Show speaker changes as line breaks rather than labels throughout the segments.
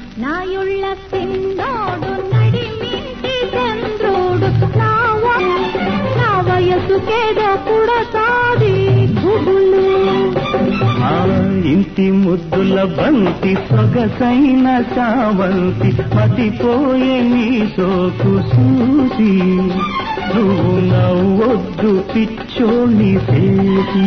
నాయుళ్ళ పిన్నోడు నడిమింటి చంద్రుడు నా వ- నా వయసుకేదో పుడతాది గుబులు
ఆ ఇంటి ముద్దుల బంతి సొగసైన చావంతి మతిపోయే నీ సోకు చూసి నువ్వు నవ్వొద్దు పిచ్చోని చేసి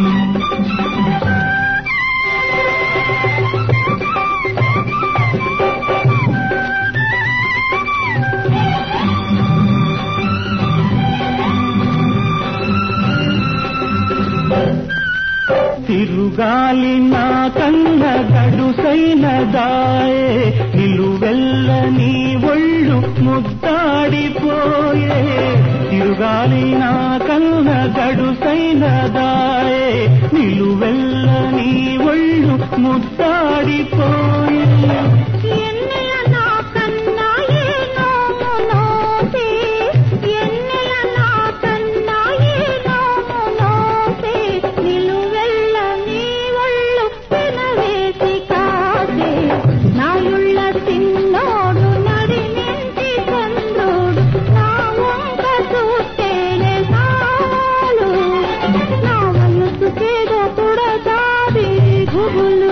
తిరుగాలి నా కన్న గడుసైన దాయే నిలువెల్ల నీ ఒళ్ళు ముద్దాడిపోయే తిరుగాలి నా కన్న గడుసైన దాయే నిలువెల్ల నీ ఒళ్ళు ముద్దాడిపోయే
ఎన్నెల నా కన్నా ఏ నోము నోసే ఎన్నెల నా కన్నా ఏ నోము నోసే నిలువెల్ల నీ ఒళ్ళు పెనవేసి కాసే నాయుళ్ళ తిన్నోడు నడినింటి చంద్రుడు నా వంక చూస్తేనే చాలు నా వయసుకేదో పుడతాది గుబులు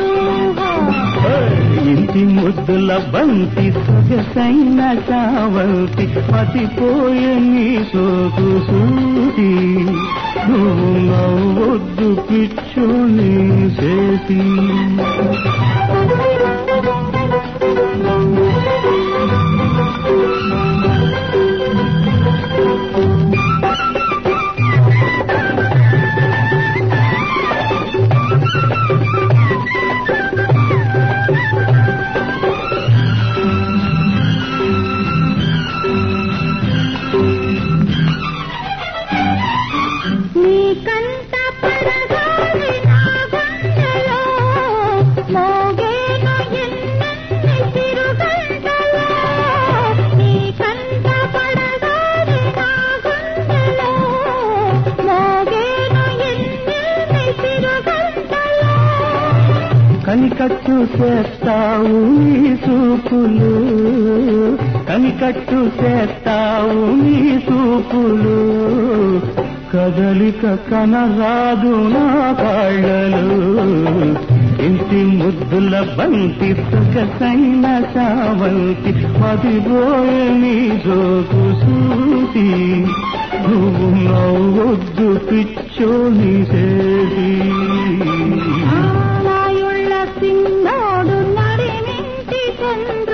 ఇంటి ముద్దుల బంతి సొగసైన చావంతి మతిపోయే నీ సోకు సూటి నువ్వు నవ్వొద్దు పిచ్చోని చేసి
నీ కంట పడగాలి నా గుండెలో మోగేను ఎన్నెన్ని తిరుగంటలో నీ కంట పడగాలి నా గుండెలో మోగేను ఎన్నెన్ని తిరుగంటలో
కనికట్టు చేస్తావు నీ చూపులు కనికట్టు చేస్తావు నీ చూపులు కదలిక కనరాదు నా కాళ్ళలు ఇంటి ముద్దుల బంతి సొగసైన చావంతి మదిపోయే నీ జోకు చూసి నువ్వు నవ్వొద్దు పిచ్చోని చేసి
నాయుళ్ళ సిన్నోడు నడిమింటి చంద్రుడు